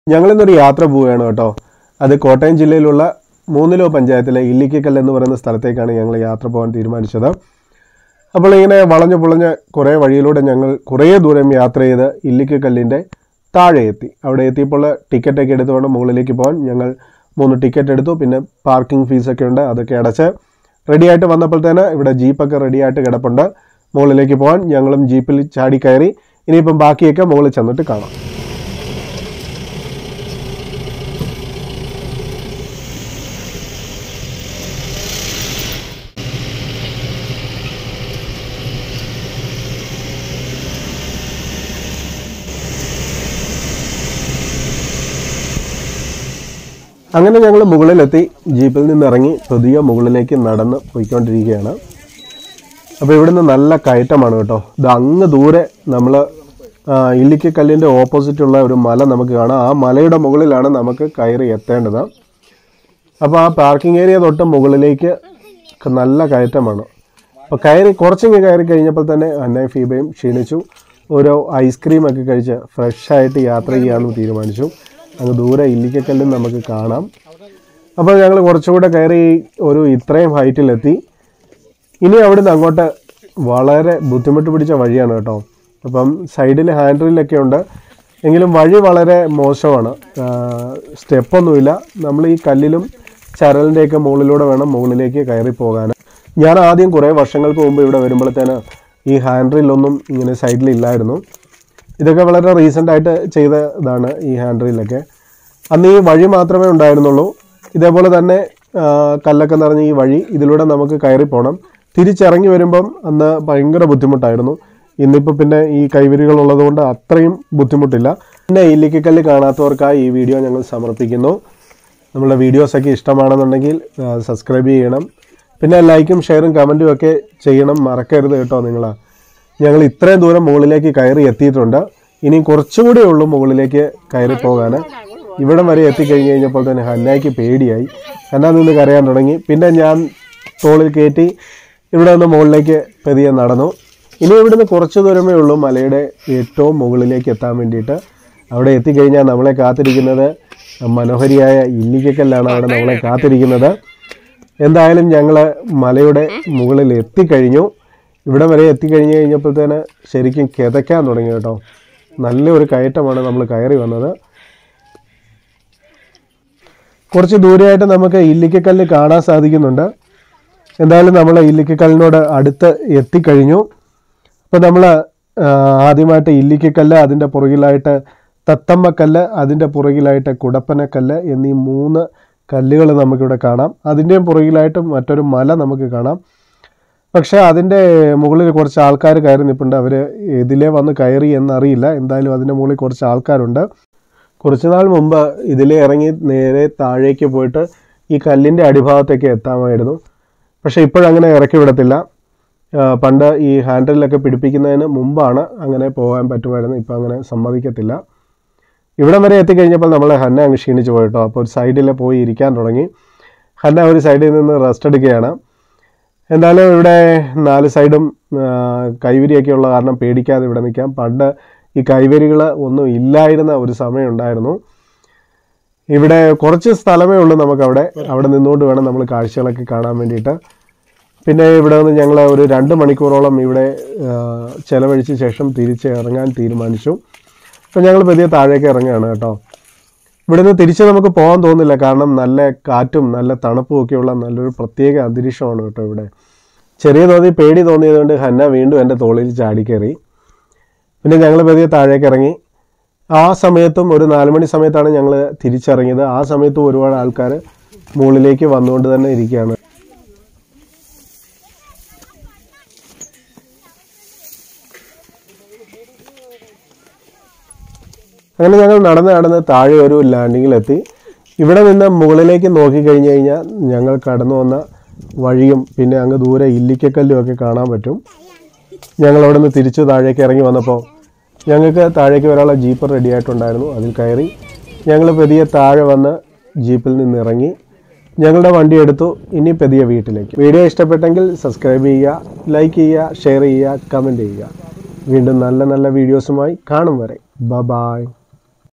ഞങ്ങളിന്നൊരു യാത്ര പോവുകയാണ് കേട്ടോ അത് കോട്ടയം ജില്ലയിലുള്ള മൂന്നിലോ പഞ്ചായത്തിലെ ഇല്ലിക്കൽ എന്ന് പറയുന്ന സ്ഥലത്തേക്കാണ് ഞങ്ങൾ യാത്ര പോകാൻ തീരുമാനിച്ചത് അപ്പോൾ ഇങ്ങനെ വളഞ്ഞു പുളഞ്ഞ് കുറേ വഴിയിലൂടെ ഞങ്ങൾ കുറേ ദൂരം യാത്ര ചെയ്ത് ഇല്ലിക്കല്ലിൻ്റെ താഴെ എത്തി അവിടെ എത്തിയപ്പോൾ ടിക്കറ്റൊക്കെ എടുത്ത് വേണം മുകളിലേക്ക് പോകാൻ ഞങ്ങൾ മൂന്ന് ടിക്കറ്റ് എടുത്തു പിന്നെ പാർക്കിംഗ് ഫീസൊക്കെ ഉണ്ട് അതൊക്കെ അടച്ച് റെഡിയായിട്ട് വന്നപ്പോഴത്തേന് ഇവിടെ ജീപ്പൊക്കെ റെഡിയായിട്ട് കിടപ്പുണ്ട് മുകളിലേക്ക് പോകാൻ ഞങ്ങളും ജീപ്പിൽ ചാടി കയറി ഇനിയിപ്പം ബാക്കിയൊക്കെ മുകളിൽ ചെന്നിട്ട് കാണാം അങ്ങനെ ഞങ്ങൾ മുകളിലെത്തി ജീപ്പിൽ നിന്ന് ഇറങ്ങി പുതിയ മുകളിലേക്ക് നടന്ന് പോയിക്കൊണ്ടിരിക്കുകയാണ് അപ്പോൾ ഇവിടുന്ന് നല്ല കയറ്റമാണ് കേട്ടോ ഇത് അങ്ങ് ദൂരെ നമ്മൾ ഇല്ലിക്കക്കല്ലിൻ്റെ ഓപ്പോസിറ്റുള്ള ഒരു മല നമുക്ക് കാണാം ആ മലയുടെ മുകളിലാണ് നമുക്ക് കയറി എത്തേണ്ടത് അപ്പോൾ ആ പാർക്കിംഗ് ഏരിയ തൊട്ട് മുകളിലേക്ക് ക- നല്ല കയറ്റമാണ് അപ്പോൾ കയറി കുറച്ചിങ്ങ് കയറി കഴിഞ്ഞപ്പോൾ തന്നെ അന്നയും ഫീബയും ക്ഷീണിച്ചു ഓരോ ഐസ്ക്രീം ഒക്കെ കഴിച്ച് ഫ്രഷായിട്ട് യാത്ര ചെയ്യാമെന്ന് തീരുമാനിച്ചു അങ്ങ് ദൂരെ ഇല്ലിക്കക്കല്ലും നമുക്ക് കാണാം അപ്പോൾ ഞങ്ങൾ കുറച്ചുകൂടെ കയറി ഒരു ഇത്രയും ഹൈറ്റിലെത്തി ഇനി അവിടുന്ന് അങ്ങോട്ട് വളരെ ബുദ്ധിമുട്ട് പിടിച്ച വഴിയാണ് കേട്ടോ അപ്പം സൈഡിൽ ഹാൻഡ് റീലൊക്കെ ഉണ്ട് എങ്കിലും വഴി വളരെ മോശമാണ് സ്റ്റെപ്പൊന്നുമില്ല നമ്മൾ ഈ കല്ലിലും ചരലിൻ്റെയൊക്കെ മുകളിലൂടെ വേണം മുകളിലേക്ക് കയറി പോകാൻ ഞാൻ ആദ്യം കുറേ വർഷങ്ങൾക്ക് മുമ്പ് ഇവിടെ വരുമ്പോഴത്തേന് ഈ ഹാൻഡ് റീലൊന്നും ഇങ്ങനെ സൈഡിലില്ലായിരുന്നു ഇതൊക്കെ വളരെ റീസെൻ്റ് ആയിട്ട് ചെയ്ത ഇതാണ് ഈ ഹാൻഡ് റീലൊക്കെ അന്ന് ഈ വഴി മാത്രമേ ഉണ്ടായിരുന്നുള്ളൂ ഇതേപോലെ തന്നെ ആ, കല്ലൊക്കെ നിറഞ്ഞ ഈ വഴി ഇതിലൂടെ നമുക്ക് കയറി പോകണം തിരിച്ചിറങ്ങി വരുമ്പം അന്ന് ഭയങ്കര ബുദ്ധിമുട്ടായിരുന്നു ഇന്നിപ്പോൾ പിന്നെ ഈ കൈവരികൾ ഉള്ളതുകൊണ്ട് അത്രയും ബുദ്ധിമുട്ടില്ല പിന്നെ ഇല്ലിക്കക്കല്ല് കാണാത്തവർക്കായി ഈ വീഡിയോ ഞങ്ങൾ സമർപ്പിക്കുന്നു നമ്മളുടെ വീഡിയോസൊക്കെ ഇഷ്ടമാണെന്നുണ്ടെങ്കിൽ സബ്സ്ക്രൈബ് ചെയ്യണം പിന്നെ ലൈക്കും ഷെയറും കമൻറ്റും ഒക്കെ ചെയ്യണം മറക്കരുത് കേട്ടോ നിങ്ങൾ ഞങ്ങൾ ഇത്രയും ദൂരം മുകളിലേക്ക് കയറി എത്തിയിട്ടുണ്ട് ഇനി കുറച്ചുകൂടെ ഉള്ളൂ മുകളിലേക്ക് കയറി പോകാൻ ഇവിടം വരെ എത്തിക്കഴിഞ്ഞ് കഴിഞ്ഞപ്പോൾ തന്നെ ഹന്നായ്ക്ക് പേടിയായി ഹന്ന നിന്ന് കരയാൻ തുടങ്ങി പിന്നെ ഞാൻ തോളിൽ കയറ്റി ഇവിടെ നിന്ന് മുകളിലേക്ക് പതിയെ നടന്നു ഇനി ഇവിടുന്ന് കുറച്ച് ദൂരമേ ഉള്ളൂ മലയുടെ ഏറ്റവും മുകളിലേക്ക് എത്താൻ വേണ്ടിയിട്ട് അവിടെ എത്തിക്കഴിഞ്ഞാൽ നമ്മളെ കാത്തിരിക്കുന്നത് മനോഹരിയായ ഇല്ലിക്കക്കല്ലാണ് അവിടെ നമ്മളെ കാത്തിരിക്കുന്നത് എന്തായാലും ഞങ്ങൾ മലയുടെ മുകളിൽ എത്തിക്കഴിഞ്ഞു ഇവിടെ വരെ എത്തിക്കഴിഞ്ഞ് കഴിഞ്ഞപ്പോഴത്തേന് ശരിക്കും കിതയ്ക്കാൻ തുടങ്ങി കേട്ടോ നല്ലൊരു കയറ്റമാണ് നമ്മൾ കയറി വന്നത് കുറച്ച് ദൂരെയായിട്ട് നമുക്ക് ഇല്ലിക്കക്കല്ല് കാണാൻ സാധിക്കുന്നുണ്ട് എന്തായാലും നമ്മൾ ഇല്ലിക്കക്കല്ലിനോട് അടുത്ത് എത്തിക്കഴിഞ്ഞു അപ്പോൾ നമ്മൾ ആദ്യമായിട്ട് ഇല്ലിക്കക്കല്ല് അതിൻ്റെ പുറകിലായിട്ട് തത്തമ്മക്കല്ല് അതിൻ്റെ പുറകിലായിട്ട് കുടപ്പനക്കല്ല് എന്നീ മൂന്ന് കല്ലുകൾ നമുക്കിവിടെ കാണാം അതിൻ്റെയും പുറകിലായിട്ട് മറ്റൊരു മല നമുക്ക് കാണാം പക്ഷേ അതിൻ്റെ മുകളിൽ കുറച്ച് ആൾക്കാർ കയറി നിൽപ്പുണ്ട് അവർ ഇതിലേ വന്ന് കയറി എന്നറിയില്ല എന്തായാലും അതിൻ്റെ മുകളിൽ കുറച്ച് ആൾക്കാരുണ്ട് കുറച്ച് നാൾ മുമ്പ് ഇതിലേ ഇറങ്ങി നേരെ താഴേക്ക് പോയിട്ട് ഈ കല്ലിൻ്റെ അടിഭാഗത്തേക്ക് എത്താമായിരുന്നു പക്ഷേ ഇപ്പോഴങ്ങനെ ഇറക്കി വിടത്തില്ല ആ, പണ്ട് ഈ ഹാൻഡിലൊക്കെ പിടിപ്പിക്കുന്നതിന് മുമ്പാണ് അങ്ങനെ പോകാൻ പറ്റുമായിരുന്നു ഇപ്പം അങ്ങനെ സമ്മതിക്കത്തില്ല ഇവിടം വരെ എത്തിക്കഴിഞ്ഞപ്പോൾ നമ്മൾ ഹന്ന അങ്ങ് ക്ഷീണിച്ചു പോയിട്ടോ അപ്പോൾ ഒരു സൈഡിൽ പോയി ഇരിക്കാൻ തുടങ്ങി ഹന്ന ഒരു സൈഡിൽ നിന്ന് റെസ്റ്റ് എടുക്കുകയാണ് എന്തായാലും ഇവിടെ നാല് സൈഡും ആ, കൈവരിയൊക്കെ ഉള്ള കാരണം പേടിക്കാതെ ഇവിടെ നിൽക്കാം പണ്ട് ഈ കൈവരികൾ ഒന്നും ഇല്ലായിരുന്ന ഒരു സമയം ഉണ്ടായിരുന്നു ഇവിടെ കുറച്ച് സ്ഥലമേ ഉള്ളൂ നമുക്ക് അവിടെ അവിടെ നിന്നുകൊണ്ട് വേണം നമ്മൾ കാഴ്ചകളൊക്കെ കാണാൻ വേണ്ടിയിട്ട് പിന്നെ ഇവിടെ നിന്ന് ഞങ്ങൾ ഒരു രണ്ട് മണിക്കൂറോളം ഇവിടെ ആ, ചെലവഴിച്ച ശേഷം തിരിച്ച് ഇറങ്ങാൻ തീരുമാനിച്ചു അപ്പോൾ ഞങ്ങൾ പതിയെ താഴേക്ക് ഇറങ്ങുകയാണ് കേട്ടോ ഇവിടെ നിന്ന് തിരിച്ച് നമുക്ക് പോകാൻ തോന്നില്ല കാരണം നല്ല കാറ്റും നല്ല തണുപ്പും ഒക്കെയുള്ള നല്ലൊരു പ്രത്യേക അന്തരീക്ഷമാണ് കേട്ടോ ഇവിടെ ചെറിയ തോതിൽ പേടി തോന്നിയതുകൊണ്ട് ഹന്ന വീണ്ടും എൻ്റെ തോളിൽ ചാടിക്കയറി പിന്നെ ഞങ്ങൾ പതിയെ താഴേക്ക് ഇറങ്ങി ആ സമയത്തും ഒരു നാല് മണി സമയത്താണ് ഞങ്ങൾ തിരിച്ചിറങ്ങിയത് ആ സമയത്തും ഒരുപാട് ആൾക്കാർ മുകളിലേക്ക് വന്നുകൊണ്ട് തന്നെ ഇരിക്കുകയാണ് അങ്ങനെ ഞങ്ങൾ നടന്ന് നടന്ന് താഴെ ഒരു ലാൻഡിങ്ങിലെത്തി ഇവിടെ നിന്ന് മുകളിലേക്ക് നോക്കിക്കഴിഞ്ഞ് കഴിഞ്ഞാൽ ഞങ്ങൾ കടന്നു വന്ന വഴിയും പിന്നെ അങ്ങ് ദൂരെ ഇല്ലിക്കക്കല്ലും ഒക്കെ കാണാൻ പറ്റും ഞങ്ങൾ അവിടെ നിന്ന് തിരിച്ച് താഴേക്ക് ഇറങ്ങി വന്നപ്പോൾ ഞങ്ങൾക്ക് താഴേക്ക് വരാനുള്ള ജീപ്പ് റെഡി ആയിട്ടുണ്ടായിരുന്നു അതിൽ കയറി ഞങ്ങൾ പതിയെ താഴെ വന്ന് ജീപ്പിൽ നിന്ന് ഇറങ്ങി ഞങ്ങളുടെ വണ്ടി എടുത്തു ഇനി പതിയെ വീട്ടിലേക്ക് വീഡിയോ ഇഷ്ടപ്പെട്ടെങ്കിൽ സബ്സ്ക്രൈബ് ചെയ്യുക ലൈക്ക് ചെയ്യുക ഷെയർ ചെയ്യുക കമൻറ്റ് ചെയ്യുക വീണ്ടും നല്ല നല്ല വീഡിയോസുമായി കാണും വരെ ബ ബായ്